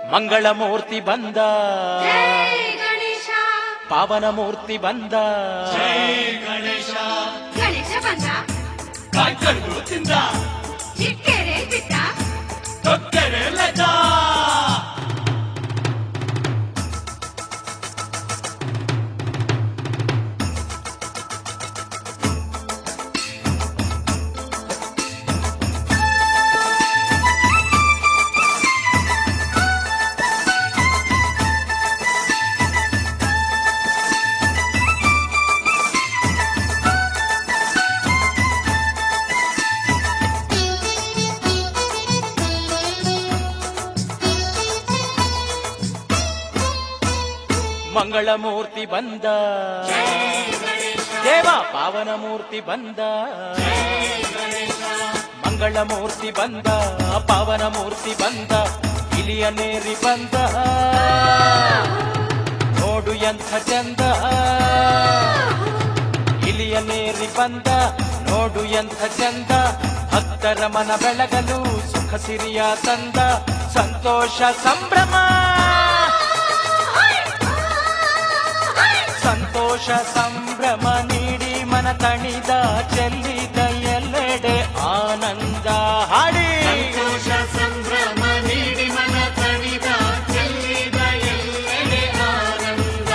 ಮಂಗಳಮೂರ್ತಿ ಬಂದ ಜೈ ಗಣೇಶ ಪಾವನ ಮೂರ್ತಿ ಬಂದ ಗಣೇಶ ಬಂದ ಕಾಯ್ಕೊಂಡು ತಿಂದ ಚಿಟ್ಟೆರೆ ಬಿಟ್ಟ ತೊಕ್ಕೆರೆ ಲೆಕ್ಕ ಮಂಗಳಮೂರ್ತಿ ಬಂದ ದೇವ ಪಾವನ ಮೂರ್ತಿ ಬಂದ ಮಂಗಳಮೂರ್ತಿ ಬಂದ ಪಾವನ ಮೂರ್ತಿ ಬಂದ ಇಲಿಯ ನೇರಿ ಬಂದ ನೋಡು ಎಂಥ ಚಂದ ಇಲಿಯ ನೇರಿ ಬಂದ ನೋಡು ಎಂಥ ಚಂದ ಭಕ್ತರ ಮನ ಬೆಳಗಲು ಸುಖ ಸಿರಿಯ ತಂದ ಸಂತೋಷ ಸಂಭ್ರಮ ಸಂತೋಷ ಸಂಭ್ರಮ ನೀಡಿ ಮನ ತಣಿದ ಚೆಲ್ಲಿದ ಎಲ್ಲೆಡೆ ಆನಂದ ಹಾಡಿ ಸಂತೋಷ ಸಂಭ್ರಮ ನೀಡಿ ಮನ ತಣಿದ ಚೆಲ್ಲಿದ ಎಲ್ಲೆಡೆ ಆನಂದ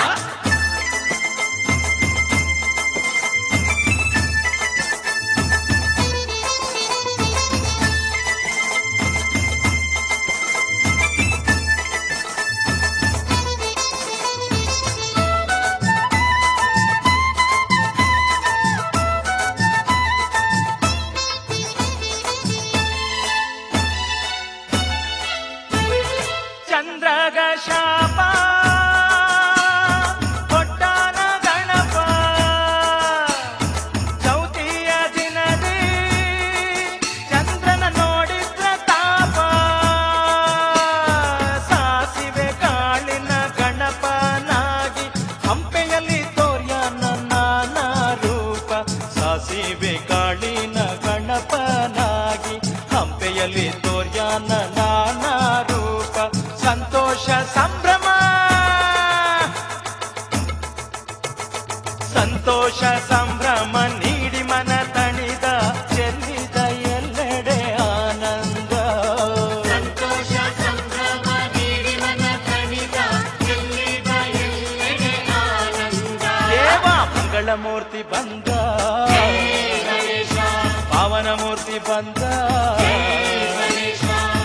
ಚಂದ್ರಗ ಶಾಪ ಕೊಟ್ಟಾನ ಗಣಪ ಚೌತಿಯ ದಿನದಿ ಚಂದ್ರನ ನೋಡಿದ್ರ ತಾಪ ಸಾಸಿವೆ ಕಾಳಿನ ಗಣಪನಾಗಿ ಹಂಪೆಯಲ್ಲಿ ತೋರ್ಯಾನ ನಾನಾ ರೂಪ ಸಾಸಿವೆ ಕಾಳಿನ ಗಣಪನಾಗಿ ಹಂಪೆಯಲ್ಲಿ ತೋರ್ಯಾನ ನಾನಾ ರೂಪ ಸಂತೋಷ ಸಂಭ್ರಮ ಸಂತೋಷ ಸಂಭ್ರಮ ನೀಡಿ ಮನ ತಣಿದ ಚೆಲ್ಲಿದ ಎಲ್ಲೆಡೆ ಆನಂದ ಸಂತೋಷ ಸಂಭ್ರಮ ನೀಡಿ ಮನ ತಣಿದ ಚೆಲ್ಲಿದ ಎಲ್ಲೆಡೆ ಆನಂದ ದೇವ ಮಂಗಳಮೂರ್ತಿ ಬಂದ ಗಣೇಶ ಪಾವನ ಮೂರ್ತಿ ಬಂದ ಗಣೇಶ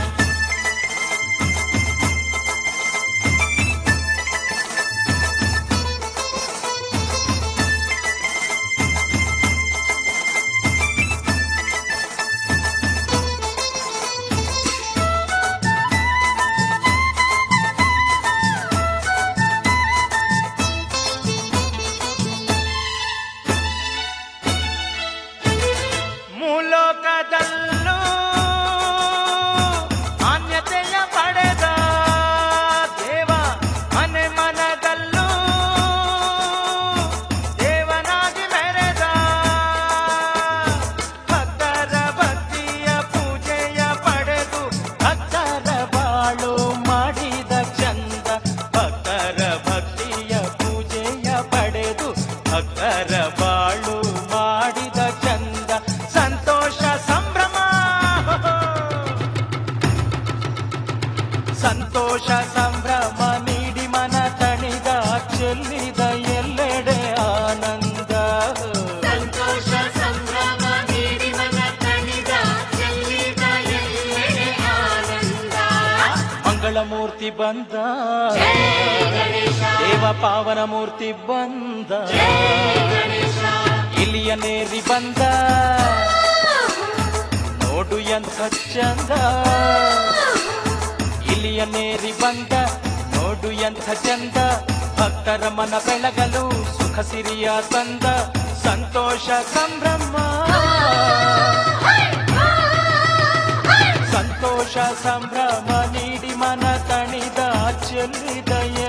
ಮೂಲೋಕದಲ್ಲೂ ಮಾನ್ಯತೆಯ ಪಡೆದ ದೇವ ಮನೆ ಮನದಲ್ಲೂ ದೇವನಾಗಿ ಮೆರೆದ ಭಕ್ತರ ಭಕ್ತಿಯ ಪೂಜೆಯ ಪಡೆದು ಭಕ್ತರ ಬಾಳು ಮಾಡಿದ ಚಂದ ಭಕ್ತರ ಭಕ್ತಿಯ ಪೂಜೆಯ ಪಡೆದು ಭಕ್ತರ ಬಾಳು ಮಾಡಿದ ಚಂದ ಸಂತೋಷ ಸಂಭ್ರಮ ಸಂತೋಷ ಸಂಭ್ರಮ ನೀಡಿ ಮನ ತಣಿದ ಚೆಲ್ಲಿದ ಎಲ್ಲೆಡೆ ಆನಂದ ಸಂತೋಷ ಸಂಭ್ರಮ ನೀಡಿ ಮನ ತಣಿದ ಚೆಲ್ಲಿದ ಎಲ್ಲೆಡೆ ಆನಂದ ಮಂಗಳಮೂರ್ತಿ ಬಂದ ಗಣೇಶ ದೇವ ಪಾವನ ಮೂರ್ತಿ ಬಂದ ಗಣೇಶ ಇಲಿಯ ನೇರಿ ಬಂದ ನೋಡು ಎಂಥ ಚಂದ ಇಲಿಯ ನೇರಿ ಬಂದ ನೋಡು ಎಂಥ ಚಂದ ಭಕ್ತರ ಮನ ಬೆಳಗಲು ಸುಖ ಸಿರಿಯ ತಂದ ಸಂತೋಷ ಸಂಭ್ರಮ ಸಂತೋಷ ಸಂಭ್ರಮ ನೀಡಿ ಮನ ತಣಿದ ಚೆಲ್ಲಿದ